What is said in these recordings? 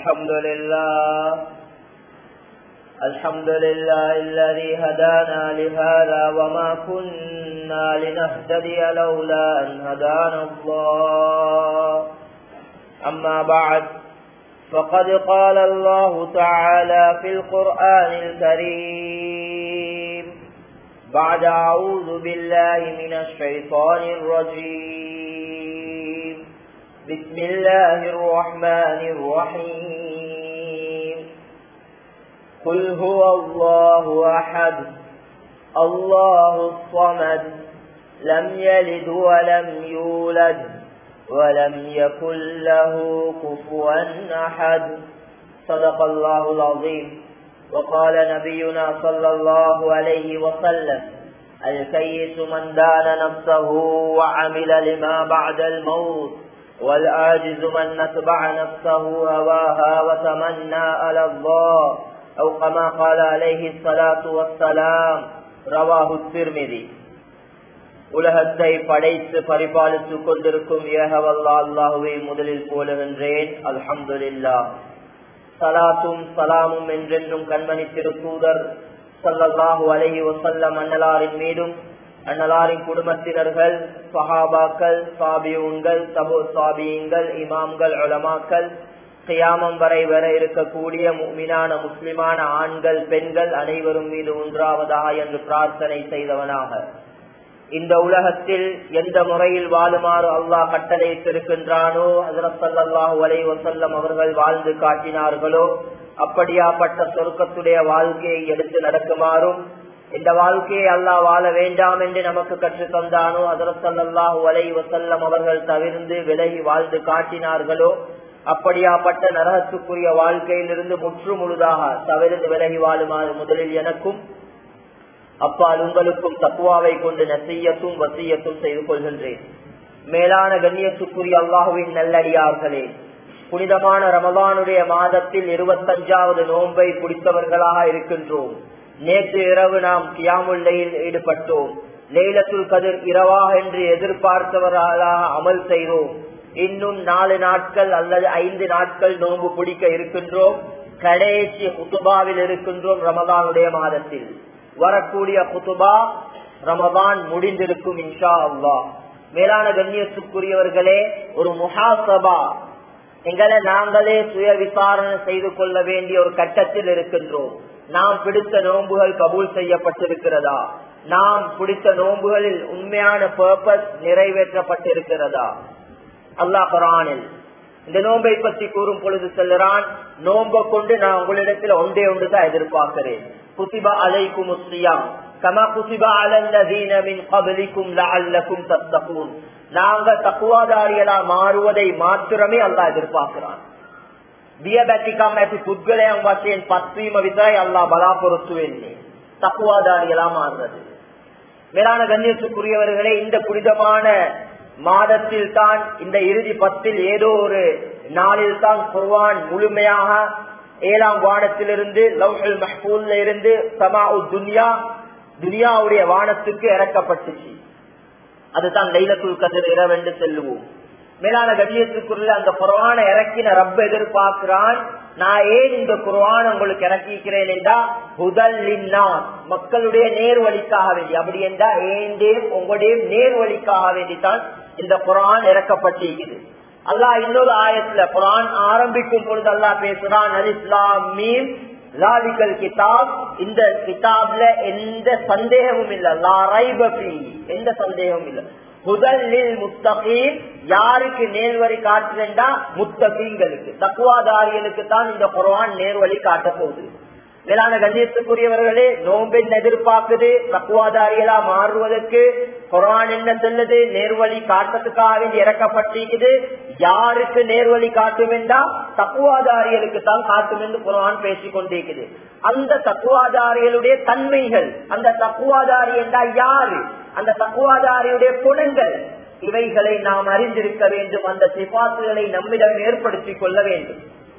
الحمد لله الحمد لله الذي هدانا لهذا وما كنا لنهتدي لولا أن هدانا الله أما بعد فقد قال الله تعالى في القرآن الكريم بعد أعوذ بالله من الشيطان الرجيم بسم الله الرحمن الرحيم قل هو الله أحد الله الصمد لم يلد ولم يولد ولم يكن له كفوا أحد صدق الله العظيم وقال نبينا صلى الله عليه وسلم الكيس من دان نفسه وعمل لما بعد الموت والعاجز من نتبع نفسه هواها وتمنى على الله أو كما قال عليه الصلاة والسلام رواه الترمذي உலகத்தை படைத்து பரிபாலித்துக் கொண்டிருக்கும் ஏகவல்லா அல்லாஹுவை முதலில் போலுகின்றேன் அல்ஹம்துல்லா சலாத்தும் சலாமும் என்றென்றும் கண்மணி திருத்தூதர் சல்லல்லாஹு அலஹி வசல்லம் அண்ணலாரின் மீதும் அண்ணலாரின் குடும்பத்தினர்கள் சஹாபாக்கள் சாபியூன்கள் தபு சாபியங்கள் இமாம்கள் உலமாக்கள் கியாமம் வரை வர இருக்கக்கூடிய மீனான முஸ்லிமான ஆண்கள் பெண்கள் அனைவரும் மீது ஒன்றாவதாக என்று பிரார்த்தனை செய்தவனாக இந்த உலகத்தில் எந்த முறையில் வாழுமாறு அல்லாஹ் கட்டளையிட்டிருக்கின்றானோ அதரசல்லாஹு அலை வசல்லம் அவர்கள் வாழ்ந்து காட்டினார்களோ அப்படியாப்பட்ட சொருக்கத்துடைய வாழ்க்கையை எடுத்து நடக்குமாறும் இந்த வாழ்க்கையை அல்லாஹ் வாழ வேண்டாம் என்று நமக்கு கற்று தந்தானோ அதரசல்லாஹு அலை வசல்லம் அவர்கள் தவிர்ந்து விலகி வாழ்ந்து காட்டினார்களோ அப்படியாப்பட்ட நரகத்துக்குரிய வாழ்க்கையிலிருந்து முற்று முழுதாக தவிர்த்து விலகி வாழுமாறு முதலில் எனக்கும் அப்பால் உங்களுக்கும் தக்குவாவை கொண்டு நசையத்தும் வசியத்தும் செய்து கொள்கின்றேன் மேலான கண்ணியத்துக்குரிய அல்லாஹுவின் நல்லடியார்களே புனிதமான ரமதானுடைய மாதத்தில் இருபத்தஞ்சாவது நோன்பை பிடித்தவர்களாக இருக்கின்றோம் நேற்று இரவு நாம் கியாமுல்லையில் ஈடுபட்டோம் லேலத்துல் கதிர் இரவாக என்று எதிர்பார்த்தவர்களாக அமல் செய்தோம் இன்னும் நாலு நாட்கள் அல்லது ஐந்து நாட்கள் நோன்பு பிடிக்க இருக்கின்றோம் கடைசி குத்துபாவில் இருக்கின்றோம் ரமதானுடைய மாதத்தில் வரக்கூடிய குத்துபா ரமதான் முடிந்திருக்கும் இன்ஷா அல்லா மேலான கண்ணியத்துக்குரியவர்களே ஒரு முஹாசபா எங்களை நாங்களே சுய விசாரணை செய்து கொள்ள வேண்டிய ஒரு கட்டத்தில் இருக்கின்றோம் நாம் பிடித்த நோன்புகள் கபூல் செய்யப்பட்டிருக்கிறதா நாம் பிடித்த நோன்புகளில் உண்மையான பர்பஸ் நிறைவேற்றப்பட்டிருக்கிறதா அல்லாஹ் குரானில் இந்த நோன்பை பற்றி கூறும் பொழுது செல்லுறான் நோன்பை கொண்டு நான் உங்களிடத்தில் ஒன்றே ஒன்று தான் எதிர்பார்க்கிறேன் குசிபா அலைக்கும் முஸ்லியாம் கமா குசிபா அலல்லதீன மின் கபலிக்கும் லஅல்லக்கும் தத்தகூன் நாங்க தக்குவாதாரிகளா மாறுவதை மாத்திரமே அல்லாஹ் எதிர்பார்க்கிறான் දියබැතිකම් ඇති පුද්ගලයන් වශයෙන් පත්වීම විතරයි අල්ලා බලාපොරොත්තු වෙන්නේ. தக்குவாதாரிகளா மாறுறது மேலான கண்ணியத்துக்குரியவர்களே இந்த புனிதமான மாதத்தில் தான் இந்த இறுதி பத்தில் ஏதோ ஒரு நாளில் தான் குர்வான் முழுமையாக ஏழாம் வானத்திலிருந்து லவ்ஹல் மஹ்பூல்ல இருந்து சமா துன்யா துனியாவுடைய வானத்துக்கு இறக்கப்பட்டுச்சு அதுதான் லைலத்துல் கதிர் இரவென்று செல்லுவோம் மேலான கண்ணியத்துக்குள்ள அந்த குரான இறக்கின ரப்ப எதிர்பார்க்கிறான் நான் ஏன் இந்த குரான் உங்களுக்கு இறக்கிக்கிறேன் என்றா புதல் மக்களுடைய நேர்வழிக்காக வேண்டி அப்படி என்றா ஏண்டே உங்களுடைய நேர்வழிக்காக வேண்டித்தான் இந்த குரான் இறக்கப்பட்டிருக்குது அல்லாஹ் இன்னொரு ஆயத்துல குரான் ஆரம்பிக்கும் பொழுது அல்லாஹ் பேசுறான் அல் இஸ்லாம் மீன் லாலிகல் கிதாப் இந்த கிதாப்ல எந்த சந்தேகமும் இல்ல லாரைபி எந்த சந்தேகமும் இல்ல முதலில் முத்தகீன் யாருக்கு நேர்வழி காட்டுறா முத்தகீங்களுக்கு தக்குவாதாரிகளுக்கு தான் இந்த குரான் நேர்வழி காட்ட போகுது மேலான கண்ணியத்துக்குரியவர்களே நோம்பின் எதிர்பார்க்குது தக்குவாதாரிகளா மாறுவதற்கு குரான் என்ன சொல்லுது நேர்வழி காட்டுறதுக்காக வேண்டி இறக்கப்பட்டிருக்குது யாருக்கு நேர்வழி காட்டும் என்றா தக்குவாதாரிகளுக்கு தான் காட்டும் என்று குரான் பேசிக் கொண்டிருக்குது அந்த தக்குவாதாரிகளுடைய தன்மைகள் அந்த தக்குவாதாரி என்றா யாரு அந்த தக்குவாதாரியுடைய குணங்கள் இவைகளை நாம் அறிந்திருக்க வேண்டும் அந்த சிபாசுகளை நம்மிடம் ஏற்படுத்திக் கொள்ள வேண்டும்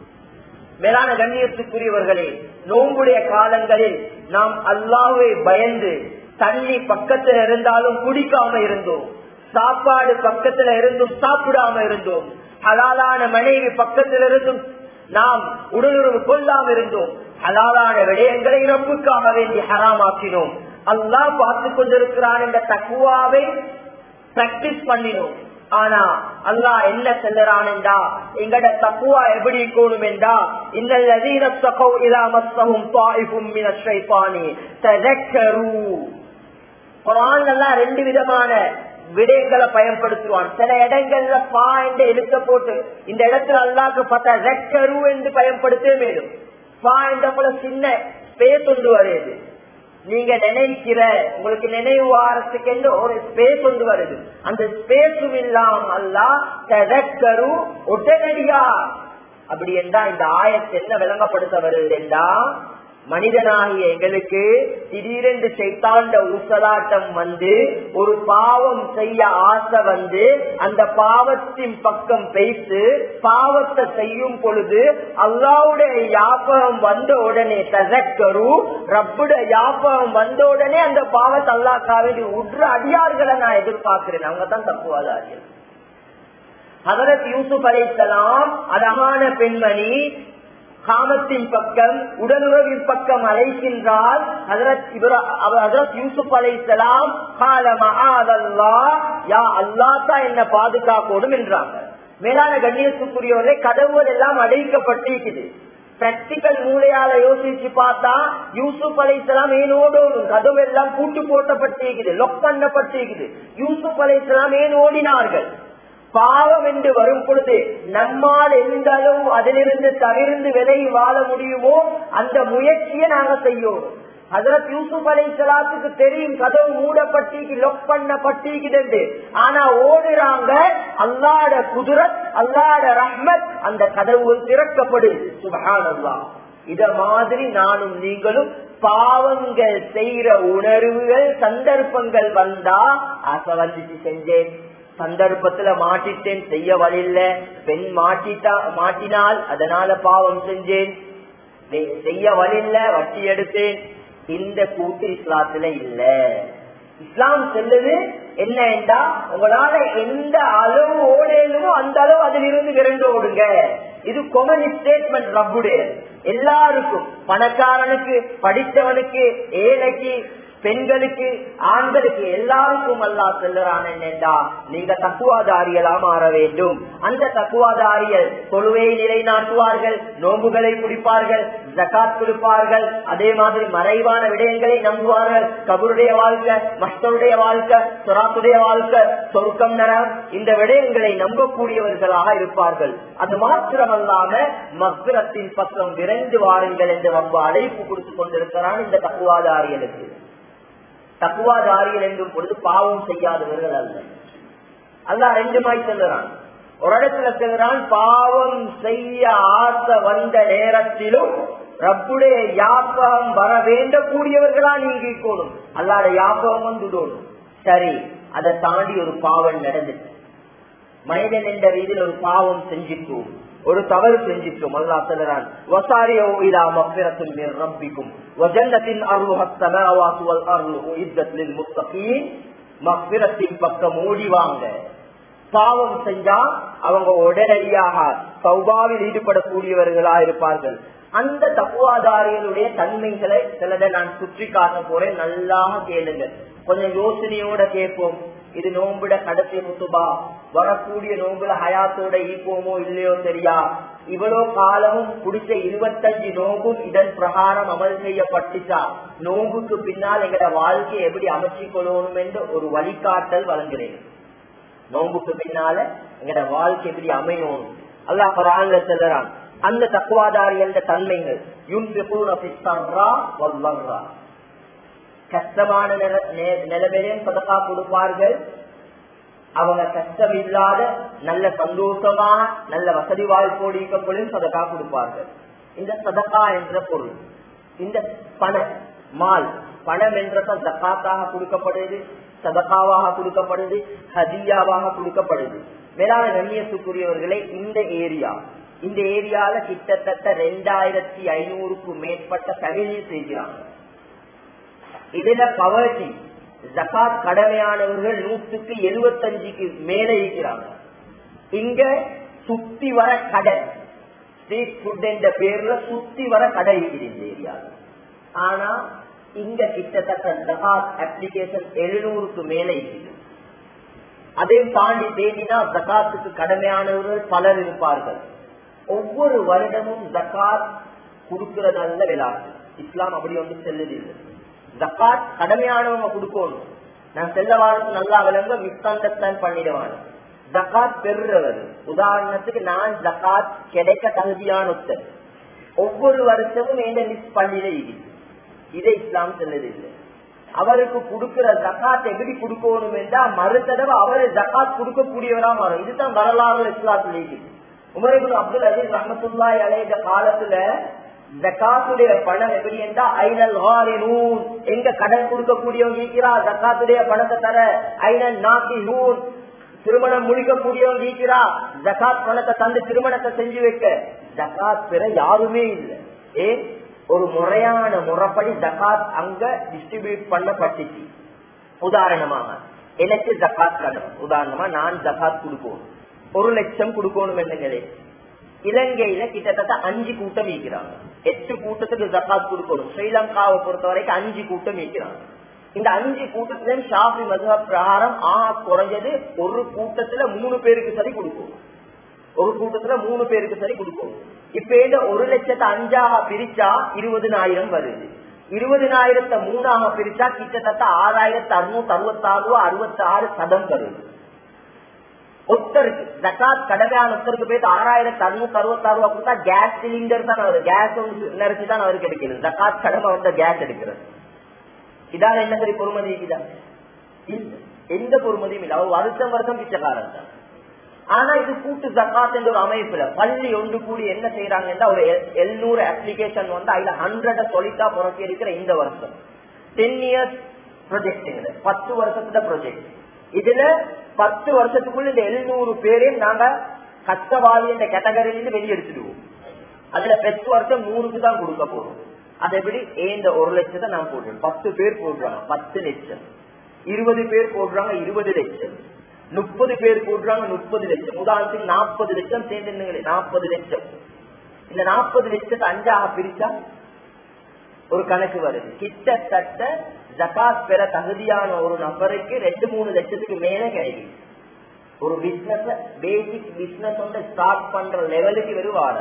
மேலான கண்ணியத்துக்குரியவர்களே நோம்புடைய காலங்களில் நாம் அல்லாவை பயந்து தண்ணி பக்கத்துல இருந்தாலும் குடிக்காம இருந்தோம் சாப்பாடு பக்கத்துல இருந்தும் சாப்பிடாம இருந்தோம் ஹலாலான மனைவி பக்கத்துல இருந்தும் நாம் உடலுறவு கொள்ளாம இருந்தோம் ஹலாலான விடயங்களை ரப்புக்காக வேண்டி ஹராமாக்கினோம் அல்லாஹ் பார்த்து கொண்டிருக்கிறான் என்ற தக்குவாவை பிராக்டிஸ் பண்ணினோம் ஆனா அல்லாஹ் என்ன செல்லுறான் என்றா எங்கட தக்குவா எப்படி இருக்கணும் என்றா இன்னல் லதீன தகவ் இலா மஸ்ஸஹும் தாயிஃபும் மின ஷைத்தானி ததக்கரு குர்ஆன்ல எல்லாம் ரெண்டு விதமான விடயங்களை பயன்படுத்துவான் சில இடங்கள்ல பா என்று எழுத்த போட்டு இந்த இடத்துல அல்லாக்கு பார்த்தா ரெக்கரு என்று பயன்படுத்தவே மேலும் பா என்ற போல சின்ன ஸ்பேஸ் ஒன்று வருது நீங்க நினைக்கிற உங்களுக்கு நினைவு வாரத்துக்கு என்று ஒரு ஸ்பேஸ் ஒன்று வருது அந்த ஸ்பேஸும் இல்லாம அல்லா ததக்கரு உடனடியா அப்படி என்றா இந்த ஆயத்தை என்ன விளங்கப்படுத்த வருது என்றா மனிதனாகிய எங்களுக்கு திடீரென்று செய்தாண்ட ஊசலாட்டம் வந்து ஒரு பாவம் செய்ய ஆசை வந்து அந்த பாவத்தின் பக்கம் பேசு பாவத்தை செய்யும் பொழுது அல்லாவுடைய யாபகம் வந்த உடனே தசக்கரு ரப்புடைய யாபகம் வந்த உடனே அந்த பாவத்தை அல்லாக்காவே உற்ற அடியார்களை நான் எதிர்பார்க்கிறேன் அவங்க தான் தப்புவாதார்கள் ஹதரத் யூசுப் அலைத்தலாம் அழகான பெண்மணி காமத்தின் பக்கம் உடலுறவின் பக்கம் அழைக்கின்றால் ஹதரத் யூசுப் அலைசலாம் யா அல்லா தான் என்ன பாதுகாக்கணும் என்றாங்க மேலான கண்ணியத்துக்குரியவரை கதவுகள் எல்லாம் அடைக்கப்பட்டிருக்குது பிராக்டிக்கல் மூலையால யோசிச்சு பார்த்தா யூசுப் அலைசலாம் ஏனோடோடும் கதவு எல்லாம் கூட்டு போட்டப்பட்டிருக்குது லொக் பண்ணப்பட்டிருக்குது யூசுப் அலைசலாம் ஏன் ஓடினார்கள் பாவம் என்று வரும் பொழுது நம்மால் எந்த அளவு அதிலிருந்து தவிர்ந்து விலகி வாழ முடியுமோ அந்த முயற்சியை நாங்க செய்யோம் ஹசரத் யூசுப் அலை சலாத்துக்கு தெரியும் கதவு மூடப்பட்டிக்கு லொக் பண்ணப்பட்டிருக்கிறது ஆனா ஓடுறாங்க அல்லாட குதிரத் அல்லாட ரஹ்மத் அந்த கதவு திறக்கப்படுது சுபஹான் அல்லா இத மாதிரி நானும் நீங்களும் பாவங்கள் செய்யற உணர்வுகள் சந்தர்ப்பங்கள் வந்தா ஆசை வந்துச்சு செஞ்சேன் சந்தர்ப்பத்துல மாட்டிட்டேன் செய்ய வழியில்ல பெண் மாட்டிட்டா மாட்டினால் அதனால பாவம் செஞ்சேன் செய்ய வழியில்ல வட்டி எடுத்தேன் இந்த கூட்டு இஸ்லாத்துல இல்ல இஸ்லாம் சொல்லுது என்ன என்றா உங்களால எந்த அளவு ஓடேலுமோ அந்த அளவு அதிலிருந்து விரண்டு ஓடுங்க இது கொமன் ஸ்டேட்மெண்ட் ரப்புடைய எல்லாருக்கும் பணக்காரனுக்கு படித்தவனுக்கு ஏழைக்கு பெண்களுக்கு ஆண்களுக்கு எல்லாருக்கும் அல்லா செல்லுறான் என்னென்றா நீங்க தக்குவாதாரியலா மாற வேண்டும் அந்த தக்குவாதாரியல் தொழுவையை நிலைநாட்டுவார்கள் நோம்புகளை குடிப்பார்கள் ஜக்காத் கொடுப்பார்கள் அதே மாதிரி மறைவான விடயங்களை நம்புவார்கள் கபருடைய வாழ்க்கை மஸ்தருடைய வாழ்க்கை சுராத்துடைய வாழ்க்கை சொருக்கம் நரம் இந்த விடயங்களை நம்பக்கூடியவர்களாக இருப்பார்கள் அது மாத்திரமல்லாம மக்ரத்தின் பக்கம் விரைந்து வாருங்கள் என்று ரொம்ப அழைப்பு கொடுத்து கொண்டிருக்கிறான் இந்த தக்குவாதாரியலுக்கு தக்குவாதாரிகள் என்றும் பொழுது பாவம் செய்யாதவர்கள் அல்ல அல்ல ரெண்டு மாய் செல்லுறான் ஒரு இடத்துல செல்கிறான் பாவம் செய்ய ஆசை வந்த நேரத்திலும் ரப்புடைய யாப்பகம் வர வேண்டக்கூடியவர்களா நீங்க இருக்கணும் அல்லாத யாப்பகம் வந்துடணும் சரி அதை தாண்டி ஒரு பாவம் நடந்துச்சு மனிதன் என்ற ரீதியில் ஒரு பாவம் செஞ்சிட்டோம் ஒரு தவறு செஞ்சிட்டோம் அல்லா சொல்லுறான் வசாரியோ இலா மஃபிரத்தும் மின் ரப்பிக்கும் வஜன்னத்தின் அருள்ஹத் ஸமாவாத்து வல் அர்லு உஇத்தத் லில் முத்தகீன் மஃபிரத்தின் பக்கம் ஓடிவாங்க பாவம் செஞ்சா அவங்க உடனடியாக சௌபாவில் ஈடுபடக்கூடியவர்களா இருப்பார்கள் அந்த தப்புவாதாரிகளுடைய தன்மைகளை சிலதை நான் சுற்றி காட்ட போறேன் நல்லாக கேளுங்க கொஞ்சம் யோசனையோட கேட்போம் இது நோம்பிட கடைசி முத்துபா வரக்கூடிய நோம்புல ஹயாத்தோட ஈப்போமோ இல்லையோ தெரியா இவ்வளவு காலமும் பிடிச்ச இருபத்தஞ்சு நோம்பும் இதன் பிரகாரம் அமல் செய்யப்பட்டுச்சா நோம்புக்கு பின்னால் எங்கட வாழ்க்கையை எப்படி அமைச்சிக் கொள்ளணும் என்று ஒரு வழிகாட்டல் வழங்குறேன் நோம்புக்கு பின்னால எங்கட வாழ்க்கை எப்படி அமையணும் அல்லா குரான்ல செல்லுறான் அந்த தக்குவாதாரி என்ற தன்மைகள் கஷ்டமான நிலைமையிலும் சதக்கா கொடுப்பார்கள் அவங்க கஷ்டம் இல்லாத நல்ல சந்தோஷமாக நல்ல வசதி வாய்ப்போடு இருக்கப்பொழுதும் சதக்கா கொடுப்பார்கள் இந்த சதக்கா என்ற பொருள் இந்த பணம் மால் பணம் என்ற ஜக்காத்தாக கொடுக்கப்படுது சதக்காவாக கொடுக்கப்படுது ஹதியாவாக கொடுக்கப்படுது மேலான கண்ணியத்துக்குரியவர்களே இந்த ஏரியா இந்த ஏரியால கிட்டத்தட்ட ரெண்டாயிரத்தி ஐநூறுக்கும் மேற்பட்ட ஃபேமிலி செய்கிறாங்க இதுல பவர்ட்டி ஜகாத் கடமையானவர்கள் நூற்றுக்கு எழுபத்தஞ்சுக்கு மேல இருக்கிறாங்க இங்க சுத்தி வர கடன் ஸ்ட்ரீட் ஃபுட் என்ற பேர்ல சுத்தி வர கடை இருக்குது இந்த ஏரியா ஆனா இங்க கிட்டத்தட்ட ஜகாத் அப்ளிகேஷன் எழுநூறுக்கு மேல இருக்குது அதையும் தாண்டி தேடினா ஜகாத்துக்கு கடமையானவர்கள் பலர் இருப்பார்கள் ஒவ்வொரு வருடமும் ஜகாத் கொடுக்கறதல்ல விளாட்டு இஸ்லாம் அப்படி ஒன்று செல்லுது இல்லை ஜக்காத் கடமையானவங்க கொடுக்கணும் நான் செல்ல வாழ்க்கை நல்லா விளங்க மிஸ் அண்டர்ஸ்டாண்ட் பண்ணிடுவாங்க ஜக்காத் பெறுறவர் உதாரணத்துக்கு நான் ஜக்காத் கிடைக்க தகுதியான ஒருத்தர் ஒவ்வொரு வருஷமும் என்ன மிஸ் பண்ணிட இதை இஸ்லாம் செல்லுது இல்லை அவருக்கு கொடுக்கிற ஜக்காத் எப்படி கொடுக்கணும் என்றா மறு தடவை அவரை ஜக்காத் கொடுக்கக்கூடியவரா மாறும் இதுதான் வரலாறு இஸ்லாத்துல இருக்குது உமரிபுல் அப்துல் அஜீஸ் ரஹமத்துல்லாய் அலைய காலத்துல ஜக்காத்துடைய பணம் எப்படி என்றா ஐநல் ஹாரினூன் எங்க கடன் கொடுக்கக்கூடியவங்க இருக்கிறா ஜக்காத்துடைய பணத்தை தர ஐநல் நாத்தி நூன் திருமணம் முடிக்கக்கூடியவங்க இருக்கிறா ஜக்காத் பணத்தை தந்து திருமணத்தை செஞ்சு வைக்க ஜக்காத் பெற யாருமே இல்லை ஏன் ஒரு முறையான முறைப்படி ஜக்காத் அங்க டிஸ்ட்ரிபியூட் பண்ணப்பட்டுச்சு உதாரணமாக எனக்கு ஜக்காத் கடன் உதாரணமா நான் ஜக்காத் கொடுக்கணும் ஒரு லட்சம் கொடுக்கணும் என்னங்களே இலங்கையில கிட்டத்தட்ட அஞ்சு கூட்டம் ஈக்கிறாங்க எட்டு கூட்டத்துக்கு ஜக்காத் கொடுக்கணும் ஸ்ரீலங்காவை பொறுத்த வரைக்கும் அஞ்சு கூட்டம் ஈக்கிறாங்க இந்த அஞ்சு கூட்டத்துல ஷாஃபி மதுவ பிரகாரம் ஆ குறைஞ்சது ஒரு கூட்டத்துல மூணு பேருக்கு சரி கொடுக்கும் ஒரு கூட்டத்துல மூணு பேருக்கு சரி கொடுக்கும் இப்ப இந்த ஒரு லட்சத்தை அஞ்சாக பிரிச்சா இருபதுனாயிரம் வருது இருபதுனாயிரத்தை மூணாக பிரிச்சா கிட்டத்தட்ட ஆறாயிரத்தி அறுநூத்தி அறுபத்தி ஆறு ரூபா அறுபத்தி ஆறு சதம் வருது ஒருத்தருக்கு ஜக்காத் கடமையான ஒருத்தருக்கு போயிட்டு ஆறாயிரத்தி அறுநூத்தி அறுபத்தி ஆறு ரூபா கொடுத்தா கேஸ் சிலிண்டர் தான் அவர் கேஸ் நினைச்சு தான் அவருக்கு கிடைக்கிறது ஜக்காத் கடமை வந்த கேஸ் எடுக்கிறது இதால என்ன சரி பொறுமதி இருக்குதா எந்த பொறுமதியும் இல்லை அவர் வருஷம் வருஷம் பிச்சைக்காரன் தான் ஆனா இது கூட்டு ஜக்காத் என்ற ஒரு அமைப்புல பள்ளி ஒன்று கூடி என்ன செய்யறாங்கன்னா ஒரு எழுநூறு அப்ளிகேஷன் வந்து அதுல ஹண்ட்ரட சொல்லிட்டா புறக்கி இருக்கிற இந்த வருஷம் டென் இயர்ஸ் ப்ரொஜெக்ட் பத்து வருஷத்துல ப்ரொஜெக்ட் இதுல பத்து வருஷத்துக்குள்ள இந்த எழுநூறு பேரையும் நாங்க கஷ்டவாதி என்ற கேட்டகரியிலிருந்து வெளியெடுத்துடுவோம் அதுல பெஸ்ட் வருஷம் நூறுக்கு தான் கொடுக்க போறோம் அது எப்படி ஏந்த ஒரு லட்சத்தை நான் போடுறேன் பத்து பேர் போடுறாங்க பத்து லட்சம் இருபது பேர் போடுறாங்க இருபது லட்சம் முப்பது பேர் போடுறாங்க முப்பது லட்சம் உதாரணத்துக்கு நாற்பது லட்சம் சேர்ந்துங்களே நாற்பது லட்சம் இந்த நாற்பது லட்சத்தை அஞ்சாக பிரிச்சா ஒரு கணக்கு வருது கிட்டத்தட்ட ஜகாத் பெற தகுதியான ஒரு நபருக்கு ரெண்டு மூணு லட்சத்துக்கு மேல கிடைக்கும் ஒரு பிசினஸ் பேசிக் பிசினஸ் வந்து ஸ்டார்ட் பண்ற லெவலுக்கு வருவாரு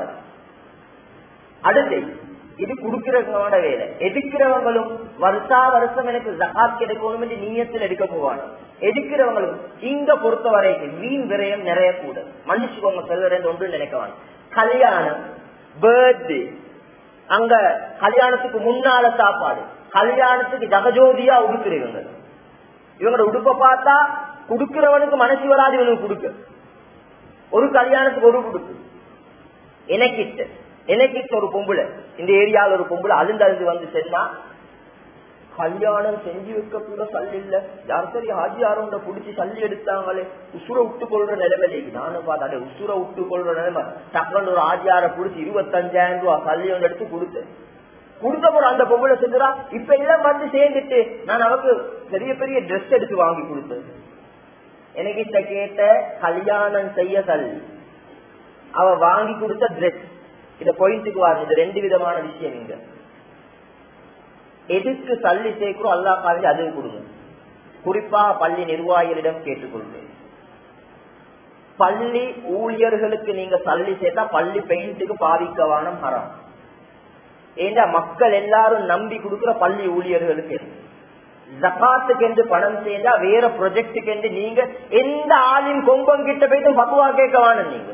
அடுத்து இது குடுக்கிறவங்களோட வேலை எடுக்கிறவங்களும் வருஷா வருஷம் எனக்கு ஜகாத் கிடைக்கணும் என்று நீயத்தில் எடுக்க போவாங்க எடுக்கிறவங்களும் இங்க பொறுத்த வரைக்கும் மீன் விரயம் நிறைய கூட மன்னிச்சுக்கோங்க செல்வரேன் ஒன்று நினைக்கவாங்க கல்யாணம் பர்த்டே அங்க கல்யாணத்துக்கு முன்னால சாப்பாடு கல்யாணத்துக்கு ஜகஜோதியா உடுக்குறவங்க இவங்களோட உடுப்ப பார்த்தா குடுக்கிறவனுக்கு மனசு வராது இவனுக்கு கொடுக்க ஒரு கல்யாணத்துக்கு ஒரு குடுக்கு எனக்கிட்ட எனக்கிட்ட ஒரு பொம்புல இந்த ஏரியால ஒரு பொம்புல அழுந்து அழுந்து வந்து சென்னா கல்யாணம் செஞ்சு வைக்க கூட சல்லி இல்ல யார் சரி ஹாஜியாரோட புடிச்சு சல்லி எடுத்தாங்களே உசுர விட்டு கொள்ற நிலைமையில நானும் பார்த்தா உசுர விட்டு கொள்ற நிலைமை டக்குன்னு ஒரு ஆஜியார புடிச்சு இருபத்தஞ்சாயிரம் ரூபாய் சல்லி ஒன்று எடுத்து கொடுத்தேன் கொடுத்த போற அந்த பொம்பளை செஞ்சுரா இப்ப எல்லாம் வந்து சேர்ந்துட்டு நான் அவருக்கு பெரிய பெரிய ட்ரெஸ் எடுத்து வாங்கி கொடுத்தேன் எனக்கு இத்த கேட்ட கல்யாணம் செய்ய தள்ளி அவ வாங்கி கொடுத்த ட்ரெஸ் இத பாயிண்ட்டுக்கு வாங்க இது ரெண்டு விதமான விஷயம் இங்க எதுக்கு தள்ளி சேர்க்கிறோம் அல்லா காலேஜ் அது கொடுங்க குறிப்பாக பள்ளி நிர்வாகிகளிடம் கேட்டுக்கொள்வேன் பள்ளி ஊழியர்களுக்கு நீங்க தள்ளி சேர்த்தா பள்ளி பெயிண்ட்டுக்கு பாதிக்கவான மரம் ஏண்டா மக்கள் எல்லாரும் நம்பி கொடுக்கிற பள்ளி ஊழியர்களுக்கு ஜக்காத்துக்கு என்று பணம் சேர்ந்தா வேற ப்ரொஜெக்டுக்கு என்று நீங்க எந்த ஆளின் கொம்பம் கிட்ட போயிட்டு பக்குவா கேட்கவான நீங்க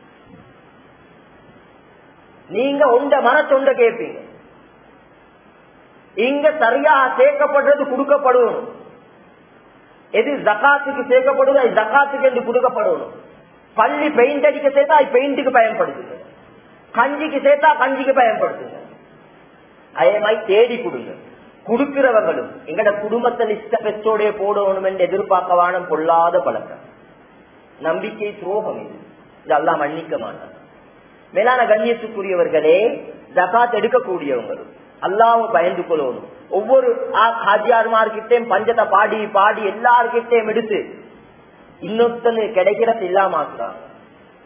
நீங்க உண்ட மனத்தொண்ட கேட்பீங்க இங்க சரியா சேர்க்கப்படுறது கொடுக்கப்படணும் எது ஜக்காத்துக்கு சேர்க்கப்படுவது அது ஜக்காத்துக்கு என்று கொடுக்கப்படணும் பள்ளி பெயிண்ட் அடிக்க சேர்த்தா அது பெயிண்ட்டுக்கு பயன்படுத்துங்க கஞ்சிக்கு சேர்த்தா கஞ்சிக்கு பயன்படுத்துங்க அதே மாதிரி தேடி கொடுங்க கொடுக்கிறவங்களும் எங்கட குடும்பத்தை லிஸ்ட பெற்றோடைய போடணும் என்று எதிர்பார்க்கவான பொல்லாத பழக்கம் நம்பிக்கை துரோகம் இது இதெல்லாம் மன்னிக்க மாட்டாங்க மேலான கண்ணியத்துக்குரியவர்களே ஜகாத் எடுக்கக்கூடியவங்களும் அல்லாவும் பயந்து கொள்ளணும் ஒவ்வொரு ஹாஜியார்மார்கிட்டையும் பஞ்சத்தை பாடி பாடி எல்லார்கிட்டையும் எடுத்து இன்னொத்தனு கிடைக்கிறது இல்லாம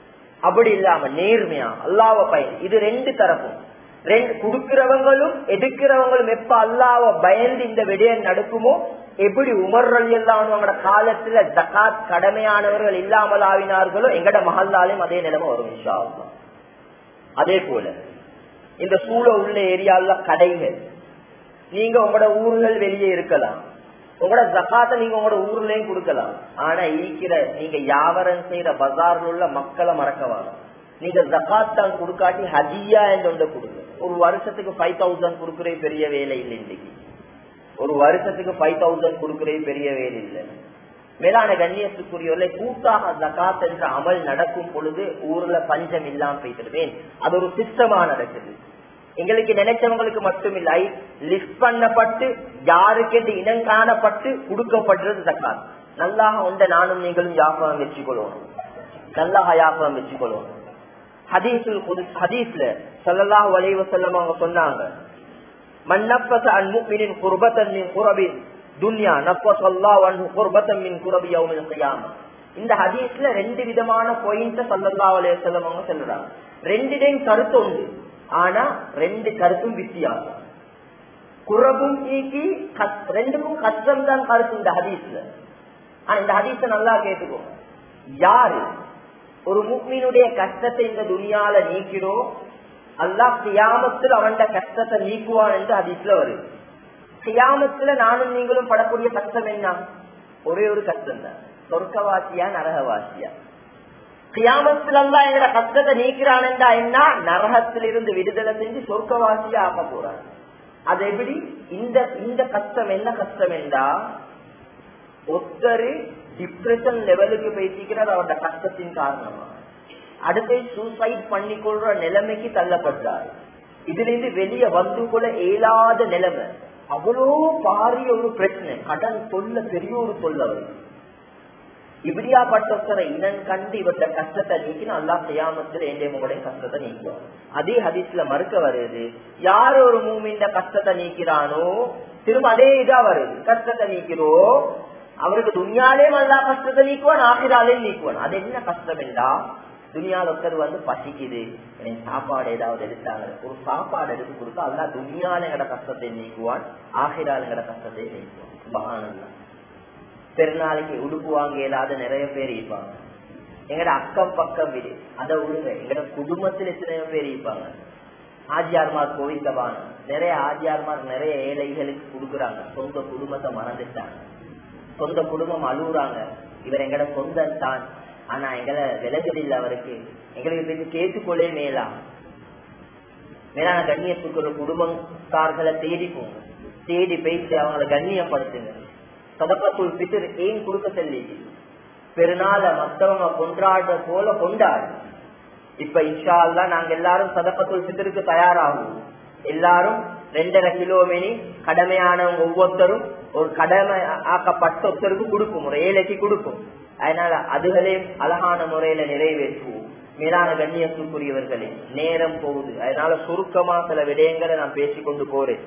அப்படி இல்லாம நேர்மையா அல்லாவ பயன் இது ரெண்டு தரப்பும் ரெண்டு குடுக்கிறவங்களும் எடுக்கிறவங்களும் எப்ப அல்லாவ பயந்து இந்த விடயம் நடக்குமோ எப்படி உமர்றல் எல்லாம் அவங்களோட காலத்துல ஜக்காத் கடமையானவர்கள் இல்லாமல் ஆவினார்களோ எங்கட மகல்லாலையும் அதே நிலைமை வரும் இன்ஷா அல்லாஹ். அதே போல இந்த சூழ உள்ள ஏரியால கடைகள் நீங்க உங்களோட ஊர்கள் வெளியே இருக்கலாம் உங்களோட ஜக்காத்தை நீங்க உங்களோட ஊர்லயும் கொடுக்கலாம் ஆனா ஈக்கிற நீங்க வியாபாரம் செய்யற பஜார்ல உள்ள மக்களை மறக்க வேணும் நீங்க ஜக்காத் தான் கொடுக்காட்டி ஹஜியா என்று ஒன்றை கொடுங்க ஒரு வருஷத்துக்கு ஃபைவ் தௌசண்ட் கொடுக்கறே பெரிய வேலை இல்லை இன்னைக்கு ஒரு வருஷத்துக்கு ஃபைவ் தௌசண்ட் கொடுக்கறே பெரிய வேலை இல்லை மேலான கண்ணியத்துக்குரியவர்களை கூட்டாக ஜகாத் என்ற அமல் நடக்கும் பொழுது ஊர்ல பஞ்சம் இல்லாம போய்த்திருவேன் அது ஒரு சிஸ்டமா நடக்குது எங்களுக்கு நினைச்சவங்களுக்கு மட்டும் இல்லை லிஸ்ட் பண்ணப்பட்டு யாருக்கு என்று இனம் காணப்பட்டு கொடுக்கப்படுறது ஜக்காத் நல்லாக உண்ட நானும் நீங்களும் யாபகம் வச்சுக்கொள்ளணும் நல்லாக யாபகம் வச்சுக்கொள்ளணும் ஹதீஸுல் குதுஸ் ஹதீஸ்ல ஸல்லல்லாஹு அலைஹி வஸல்லம் அவங்க சொன்னாங்க மன் நஃபஸ அன் முஃமினின் குர்பத்தன் மின் குரபின் துன்யா நஃபஸ அல்லாஹு அன்ஹு குர்பத்தன் மின் குரபி யௌமில் கியாமah இந்த ஹதீஸ்ல ரெண்டு விதமான பாயிண்ட ஸல்லல்லாஹு அலைஹி வஸல்லம் அவங்க சொல்றாங்க ரெண்டுடையும் கருத்து உண்டு ஆனா ரெண்டு கருத்தும் வித்தியாசம் குரபும் ஈக்கி கத்- ரெண்டுக்கும் கஷ்டம் தான் கருத்து இந்த ஹதீஸ்ல ஆனா இந்த ஹதீஸ நல்லா கேட்டுக்கோங்க யாரு ஒரு முக்மீனுடைய கஷ்டத்தை இந்த துனியால நீக்கிறோம் அல்லாஹ் கியாமத்தில் அவன் கஷ்டத்தை நீக்குவான் என்று ஹதீஸ்ல வருது கியாமத்துல நானும் நீங்களும் படக்கூடிய கஷ்டம் என்ன ஒரே ஒரு கஷ்டம் தான் சொர்க்கவாசியா நரகவாசியா கியாமத்தில் அல்லா எங்கட கஷ்டத்தை நீக்கிறான் என்றா என்ன நரகத்திலிருந்து விடுதலை செஞ்சு சொர்க்கவாசியா ஆக்க போறான் அது எப்படி இந்த இந்த கஷ்டம் என்ன கஷ்டம் என்றா ஒருத்தரு டிப்ரெஷன் லெவலுக்கு பேசிக்கிறார் அவரோட கஷ்டத்தின் காரணமா அடுத்து சூசைட் பண்ணிக்கொள்ற நிலைமைக்கு தள்ளப்பட்டார் இதுல இருந்து வெளியே வந்து கொள்ள இயலாத நிலைமை அவ்வளோ பாரிய ஒரு பிரச்சனை கடன் தொல்ல பெரிய ஒரு தொல்லை வருது இப்படியாப்பட்டவரை இனன் கண்டு இவற்ற கஷ்டத்தை நீக்கினா அல்லா செய்யாமத்தில் எந்த கஷ்டத்தை நீக்குவார் அதே ஹதீஸ்ல மறுக்க வருது யார் ஒரு மூமின் கஷ்டத்தை நீக்கிறானோ திரும்ப அதே இதா வருது கஷ்டத்தை நீக்கிறோ அவருக்கு துணியாலே நல்லா கஷ்டத்தை நீக்குவான் ஆகிராலே நீக்குவான் அது என்ன கஷ்டம் என்றா துணியால ஒருத்தர் வந்து பசிக்குது எனக்கு சாப்பாடு ஏதாவது எடுத்தாங்க ஒரு சாப்பாடு எடுத்து கொடுத்தா அல்லா துணியால எங்கட கஷ்டத்தை நீக்குவான் ஆகிரால் எங்கட கஷ்டத்தை நீக்குவான் சுபஹானல்லாஹ் பெருநாளைக்கு உடுப்பு வாங்க இயலாத நிறைய பேர் இருப்பாங்க எங்கட அக்கம் பக்கம் வீடு அதை விடுங்க எங்கட குடும்பத்துல எத்தனையோ பேர் இருப்பாங்க ஆஜியார்மார் கோவிந்தபான நிறைய ஆஜியார்மார் நிறைய ஏழைகளுக்கு கொடுக்குறாங்க சொந்த குடும்பத்தை மறந்துட்டாங்க சொந்த குடும்பம் அழுகுறாங்க இவர் எங்கட சொந்தம் தான் ஆனா எங்களை விலகுதில்லை அவருக்கு எங்களுக்கு பேசி கேட்டுக்கொள்ளே மேலா மேலான கண்ணியத்துக்கு ஒரு குடும்பத்தார்களை தேடி போங்க தேடி பேசி அவங்களை கண்ணியப்படுத்துங்க சதப்பத்துள் பித்தர் ஏன் கொடுக்க சொல்லி பெருநாள மத்தவங்க கொண்டாடுற போல கொண்டாடு இப்ப இன்ஷா அல்லா நாங்க எல்லாரும் சதப்பத்துள் பித்தருக்கு தயாராகும் எல்லாரும் ரெண்டரை கிலோமீனி கடமையானவங்க ஒவ்வொருத்தரும் ஒரு கடமை ஆக்கப்பட்ட ஒருத்தருக்கு கொடுக்கும் ஒரு ஏழைக்கு கொடுக்கும் அதனால அதுகளே அழகான முறையில நிறைவேற்றுவோம் மேலான கண்ணியத்துக்குரியவர்களே நேரம் போகுது அதனால சுருக்கமா சில விடயங்களை நான் பேசிக்கொண்டு போறேன்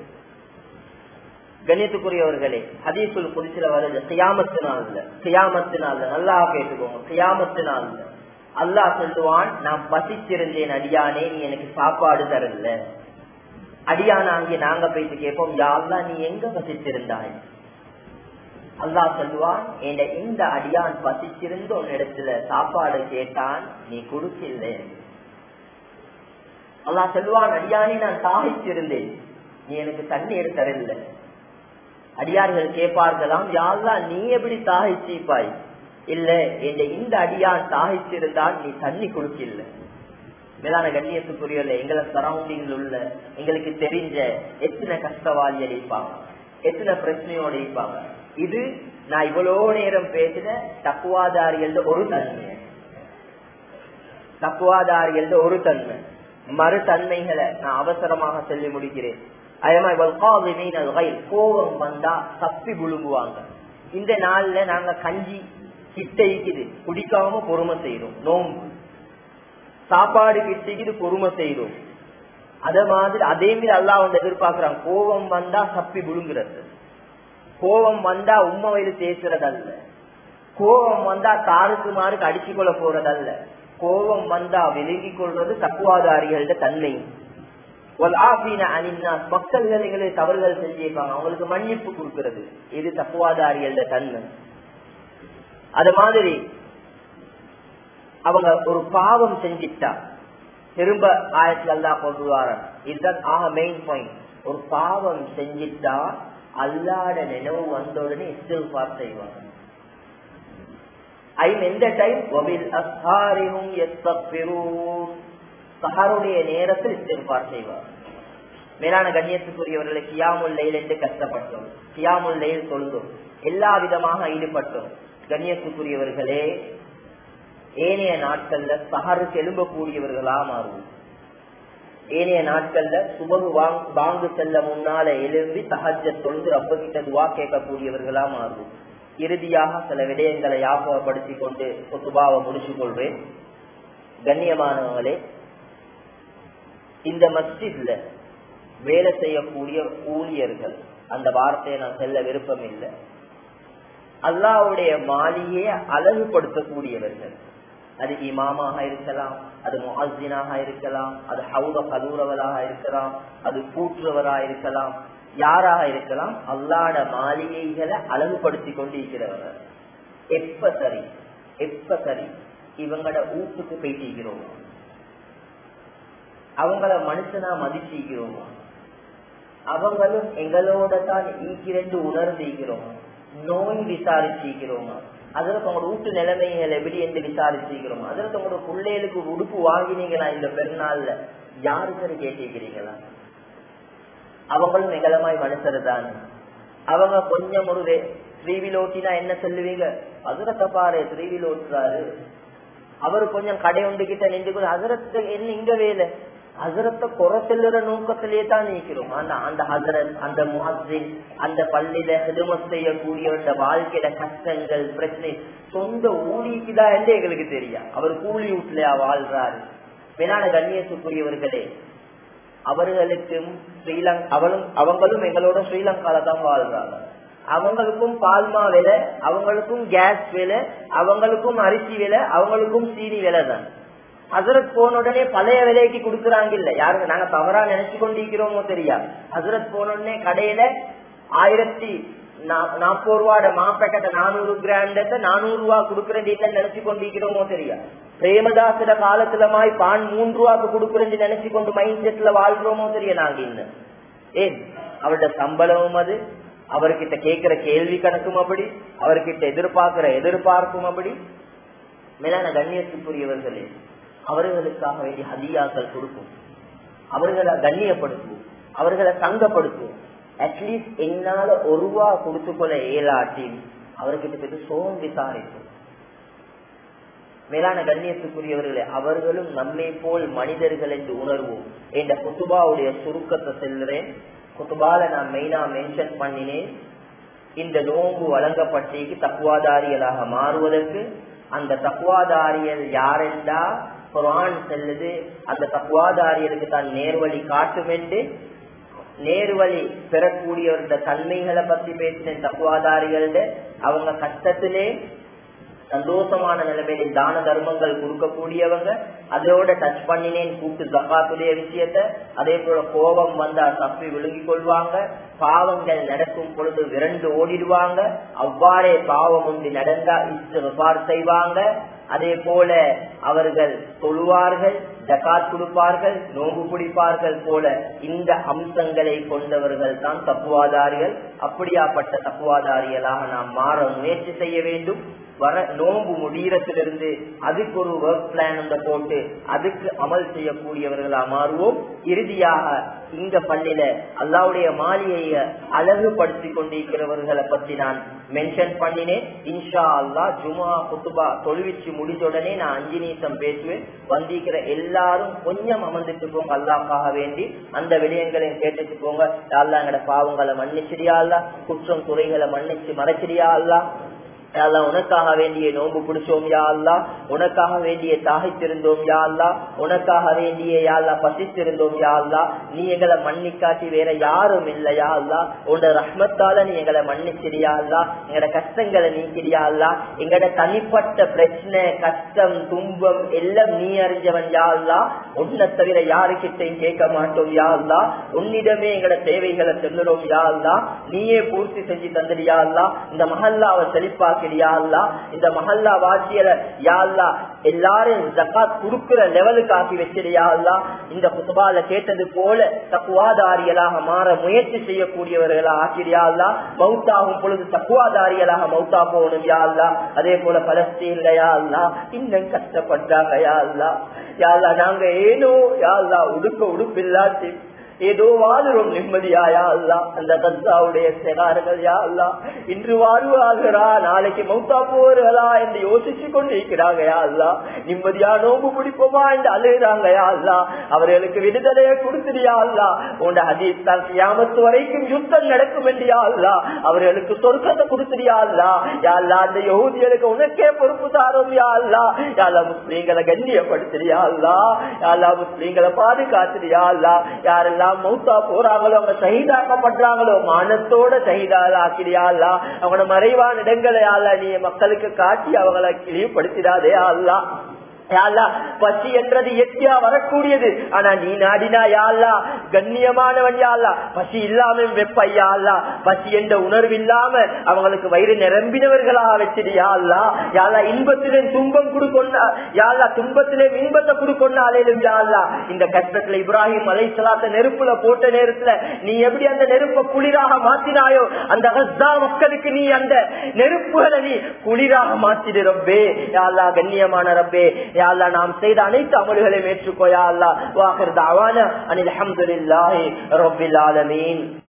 கண்ணியத்துக்குரியவர்களே ஹதீசுல் குடிச்சில வருது கியாமத்து நாள்ல கியாமத்து நாள்ல நல்லா கேட்டுக்கோங்க கியாமத்து நாள்ல அல்லாஹ் சொல்லுவான் நான் பசிச்சிருந்தேன் அடியானே நீ எனக்கு சாப்பாடு தரல அடியான அங்கே நாங்க போயிட்டு கேட்போம் யாழ்லா நீ எங்க பசிச்சிருந்தாய் அல்லாஹ் சொல்லுவான் என் இந்த அடியான் பசிச்சிருந்து உன்னிடத்துல சாப்பாடு கேட்டான் நீ கொடுக்கல அல்லாஹ் சொல்லுவான் அடியானே நான் தாகிச்சிருந்தேன் நீ எனக்கு தண்ணீர் தரல அடியார்கள் கேட்பார்களாம் யாழ்லா நீ எப்படி தாகிச்சிப்பாய் இல்ல என் இந்த அடியான் தாகிச்சிருந்தால் நீ தண்ணி கொடுக்கல மேலான கண்ணியத்துக்குரியல எங்களை சரௌண்டிங்ல உள்ள எங்களுக்கு தெரிஞ்ச எத்தனை கஷ்டவாளி அடிப்பாங்க எத்தனை பிரச்சனையோட இருப்பாங்க இது நான் இவ்வளவு நேரம் பேசின தக்குவாதாரிகள் ஒரு தன்மை தக்குவாதாரிகள் ஒரு தன்மை மறு தன்மைகளை நான் அவசரமாக சொல்லி முடிக்கிறேன் கோபம் வந்தா தப்பி புழுங்குவாங்க இந்த நாள்ல நாங்க கஞ்சி கிட்ட இருக்குது குடிக்காம பொறுமை செய்யறோம் நோம்பு சாப்பாடு கிட்டிக்குது பொறுமை செய்யறோம் அத மாதிரி அதே மாதிரி அல்லா வந்து எதிர்பார்க்கிறான் கோபம் வந்தா தப்பி புழுங்குறது கோபம் வந்தா உண்மை வயது பேசுறதல்ல கோபம் வந்தா தாருக்கு மாருக்கு அடிச்சு கொள்ள போறதல்ல கோபம் வந்தா விலகிக் கொள்றது தக்குவாதாரிகளோட தன்மை மக்கள்கள் எங்களை தவறுகள் செஞ்சிருப்பாங்க அவங்களுக்கு மன்னிப்பு கொடுக்கிறது இது தக்குவாதாரிகளோட தன்மை அது மாதிரி அவங்க ஒரு பாவம் செஞ்சிட்டா திரும்ப ஆயத்துல அல்லா கொண்டு வர இதுதான் ஆக மெயின் பாயிண்ட் ஒரு பாவம் செஞ்சிட்டா அல்லாட நினைவு வந்த உடனே இஸ்தில்பார் செய்வாங்க ஐம் எந்த டைம் சஹருடைய நேரத்தில் இஸ்தில்பார் செய்வார் மேலான கண்ணியத்துக்குரியவர்களை கியாமுல் லைல் என்று கஷ்டப்பட்டோம் கியாமுல் லைல் சொல்ந்தோம் எல்லா விதமாக ஈடுபட்டோம் கண்ணியத்துக்குரியவர்களே ஏனைய நாட்கள்ல சஹருக்கு எழும்பக்கூடியவர்களா மாறுவோம் ஏனைய நாட்கள்ல சுபகு வாங்கு செல்ல முன்னால எழும்பி சஹஜ தொழுது ரப்ப கிட்ட துவா கேட்கக்கூடியவர்களா மாறுவோம் இறுதியாக சில விடயங்களை ஞாபகப்படுத்தி கொண்டு சொத்துபாவை முடிச்சு கொள்வேன் கண்ணியமானவங்களே இந்த மஸ்ஜித்ல வேலை செய்யக்கூடிய ஊழியர்கள் அந்த வார்த்தையை நான் செல்ல விருப்பம் இல்லை அல்லாவுடைய மாளிகையை அழகுபடுத்தக்கூடியவர்கள் அது இமாமாக இருக்கலாம் அது முஹினாக இருக்கலாம் அது ஹவுத கலூரவராக இருக்கலாம் அது கூற்றுவராக இருக்கலாம் யாராக இருக்கலாம் அல்லாட மாளிகைகளை அழகுபடுத்தி கொண்டு இருக்கிறவர்கள் எப்ப சரி எப்ப சரி இவங்களோட ஊட்டுக்கு போயிட்டிருக்கிறோம் அவங்கள மனுஷனா மதிச்சிக்கிறோம் அவங்களும் எங்களோட தான் ஈக்கிறென்று உணர்ந்திருக்கிறோம் நோய் விசாரிச்சிருக்கிறோம் அதற்கு உங்களோட வீட்டு நிலைமைகள் எப்படி என்று விசாரிச்சிருக்கிறோம் அதற்கு உங்களோட பிள்ளைகளுக்கு உடுப்பு வாங்கினீங்களா இந்த பெருநாள்ல யாருக்கு கேட்டிருக்கிறீங்களா அவங்களும் எங்களமாய் மனுஷர் தான் அவங்க கொஞ்சம் ஒரு ஸ்ரீவில் ஓட்டினா என்ன சொல்லுவீங்க அதிரத்தை பாரு ஸ்ரீவில் ஓட்டுறாரு அவரு கொஞ்சம் கடை ஒன்று கிட்ட நின்று அதிரத்தை என்ன இங்க வேலை ஹசரத்தை குறை செல்லுற நோக்கத்திலே தான் நிற்கிறோம் ஆனா அந்த ஹசரத் அந்த முஹின் அந்த பள்ளியில ஹிதமத் செய்யக்கூடியவருடைய வாழ்க்கையில கஷ்டங்கள் பிரச்சனை சொந்த ஊழிக்குதான் என்று எங்களுக்கு தெரியும் அவர் கூலி வீட்டுலயா வாழ்றாரு மேலான கண்ணியத்துக்குரியவர்களே அவர்களுக்கும் ஸ்ரீலங்கா அவளும் அவங்களும் எங்களோட ஸ்ரீலங்கால தான் வாழ்றாங்க அவங்களுக்கும் பால்மா விலை அவங்களுக்கும் கேஸ் விலை அவங்களுக்கும் அரிசி விலை அவங்களுக்கும் சீனி விலை தான் ஹசரத் போன உடனே பழைய விலைக்கு கொடுக்கறாங்க இல்ல யாருக்கு நாங்க தவறா நினைச்சு கொண்டிருக்கிறோமோ தெரியா ஹசரத் போன உடனே கடையில ஆயிரத்தி நாற்பது ரூபாட மாப்பேக்கட்ட நானூறு கிராண்டத்தை நானூறு ரூபா கொடுக்கறேன்னு நினைச்சு கொண்டிருக்கிறோமோ தெரியா பிரேமதாசிர காலத்துல மாய் பான் மூன்று ரூபாக்கு கொடுக்கறேன்னு நினைச்சு கொண்டு மைண்ட் செட்ல வாழ்றோமோ தெரிய நாங்க இன்னும் ஏன் அவருடைய சம்பளமும் அது அவர்கிட்ட கேட்கிற கேள்வி கணக்கும் அப்படி அவர்கிட்ட எதிர்பார்க்கிற எதிர்பார்ப்பும் அப்படி மேலான கண்ணியத்துக்குரியவர்களே அவர்களுக்காக வேண்டிய ஹதியாக்கள் கொடுக்கும் அவர்களை கண்ணியப்படுத்தும் அவர்களை தங்கப்படுத்தும் அட்லீஸ்ட் என்னால ஒரு ரூபா கொடுத்து கொள்ள இயலாட்டி அவர்கிட்ட போய் சோம் விசாரிக்கும் மேலான கண்ணியத்துக்குரியவர்களே அவர்களும் நம்மை போல் மனிதர்கள் என்று உணர்வோம் என்ற குத்துபாவுடைய சுருக்கத்தை செல்லுறேன் குத்துபால நான் மெயினா மென்ஷன் பண்ணினேன் இந்த நோன்பு வழங்கப்பட்டேக்கு தக்குவாதாரிகளாக மாறுவதற்கு அந்த தக்குவாதாரியல் யாரென்றா குரான் செல்லுது அந்த தக்குவாதாரியலுக்கு தான் நேர்வழி காட்டும் என்று நேர்வழி பெறக்கூடியவருடைய தன்மைகளை பத்தி பேசினேன் தக்குவாதாரிகள அவங்க கஷ்டத்திலே சந்தோஷமான நிலைமையில் தான தர்மங்கள் கொடுக்கக்கூடியவங்க அதோட டச் பண்ணினேன் கூட்டு ஜக்காத்துடைய விஷயத்த அதே போல கோபம் வந்தா தப்பி விழுங்கிக் கொள்வாங்க பாவங்கள் நடக்கும் பொழுது விரண்டு ஓடிடுவாங்க அவ்வாறே பாவம் ஒன்று நடந்தா இஸ்திஃபார் செய்வாங்க அதே போல அவர்கள் தொழுவார்கள் ஜக்காத் கொடுப்பார்கள் நோம்பு பிடிப்பார்கள் போல இந்த அம்சங்களை கொண்டவர்கள் தான் தப்புவாதாரிகள் அப்படியாப்பட்ட தப்புவாதாரிகளாக நாம் மாற முயற்சி செய்ய வேண்டும் வர நோம்பு முடிகிறத்திலிருந்து அதுக்கு ஒரு ஒர்க் பிளான் அந்த போட்டு அதுக்கு அமல் செய்யக்கூடியவர்களா மாறுவோம் இறுதியாக இந்த பள்ளியில அல்லாவுடைய மாளிகைய அழகுபடுத்தி கொண்டிருக்கிறவர்களை பத்தி நான் மென்ஷன் பண்ணினேன் இன்ஷா அல்லா ஜுமா குத்துபா தொழுவிச்சு முடிஞ்ச உடனே நான் அஞ்சு நிமிஷம் பேசுவேன் வந்திருக்கிற எல்லாரும் கொஞ்சம் அமர்ந்துட்டு போங்க அல்லாக்காக வேண்டி அந்த விடயங்களையும் கேட்டுட்டு போங்க அல்லா எங்கட பாவங்களை மன்னிச்சிடியா அல்ல குற்றம் குறைகளை மன்னிச்சு மறைச்சிடியா அல்ல அல்லா உனக்காக வேண்டிய நோன்பு பிடிச்சோம் யா அல்லா உனக்காக வேண்டிய தாகித்திருந்தோம் யா அல்லா உனக்காக வேண்டிய யாழ்லா பசித்திருந்தோம் யா அல்லா நீ எங்களை மன்னிக்காட்டி வேற யாரும் இல்லையா அல்லா உன்னோட ரஹ்மத்தால நீ எங்களை மன்னிச்சிரியா அல்லா எங்களோட கஷ்டங்களை நீக்கிறியா அல்லா எங்களோட தனிப்பட்ட பிரச்சனை கஷ்டம் துன்பம் எல்லாம் நீ அறிஞ்சவன் யா அல்லா உன்னை தவிர யாருக்கிட்டையும் கேட்க மாட்டோம் யா அல்லா உன்னிடமே எங்களோட தேவைகளை சொல்லுறோம் யா அல்லா நீயே பூர்த்தி செஞ்சு தந்துடியா அல்லா இந்த மஹல்லாவை செழிப்பாக்கிறியா அல்லா இந்த மஹல்லா வாசியல யா அல்லா எல்லாரும் ஜக்காத் குடுக்கிற லெவலுக்கு ஆக்கி வச்சிருயா அல்லா இந்த குத்துபால கேட்டது போல தக்குவாதாரிகளாக மாற முயற்சி செய்யக்கூடியவர்களா ஆக்கிறியா அல்லா மௌத்தாகும் பொழுது தக்குவாதாரிகளாக மௌத்தா போகணும் யா அல்லா அதே போல பலஸ்தீன்ல யா அல்லா இன்னும் கஷ்டப்பட்டாங்க யா அல்லா யா அல்லா நாங்க ஏனோ யா அல்லா உடுக்க உடுப்பில்லாட்டி ஏதோ வாழுறோம் நிம்மதியாயா அல்லா அந்த கத்தாவுடைய செகார்கள் யா அல்லா இன்று வாழ்வாகிறா நாளைக்கு மௌத்தா போறா என்று யோசிச்சு கொண்டு இருக்கிறாங்க யா அல்லா நிம்மதியா நோம்பு பிடிப்போமா என்று அழுகிறாங்க யா அல்லா அவர்களுக்கு விடுதலையை கொடுத்துடியா அல்லா உண்ட ஹதீஸ் தான் கியாமத்து வரைக்கும் யுத்தம் நடக்கும் என்று யா அல்லா அவர்களுக்கு சொர்க்கத்தை கொடுத்துடியா அல்லா யா அல்லா அந்த யகுதிகளுக்கு உனக்கே பொறுப்பு தாரோம் யா அல்லா யாரா முஸ்லீம்களை கண்ணியப்படுத்துறியா அல்லா யாரா முஸ்லீம்களை பாதுகாத்துறியா அல்லா யாரெல்லாம் எல்லாம் மௌத்தா போறாங்களோ அவங்க சகிதாக்கப்படுறாங்களோ மானத்தோட சகிதால ஆக்கிறியா அல்லா அவங்களோட மறைவான இடங்களை அல்ல நீ மக்களுக்கு காட்டி அவங்களை கிளிவுபடுத்திடாதே அல்லா பசி என்றது இயற்கையா வரக்கூடியது ஆனா நீ நாடினா யாழ்லா கண்ணியமானவன் யாழ்லா பசி இல்லாம வெப்ப யாழ்லா பசி என்ற உணர்வு இல்லாம அவங்களுக்கு வயிறு நிரம்பினவர்களாக வச்சிருயா அல்லா யாழ்லா இன்பத்திலே துன்பம் கொடுக்கொண்டா யாழ்லா துன்பத்திலே இன்பத்தை கொடுக்கொண்டாலும் யாழ்லா இந்த கஷ்டத்துல இப்ராஹிம் அலை சலாத்த நெருப்புல போட்ட நேரத்துல நீ எப்படி அந்த நெருப்பை குளிராக மாத்தினாயோ அந்த ஹஸ்தா மக்களுக்கு நீ அந்த நெருப்புகளை நீ குளிராக மாத்திடு ரப்பே யாழ்லா கண்ணியமான ரப்பே யாழ்லா நாம் செய்த அனைத்து அமல்களையும் ஏற்றுக்கோயா அல்லா வாக்குறது அவான அனில் அஹமதுல்லாஹி ரபில் ஆலமீன்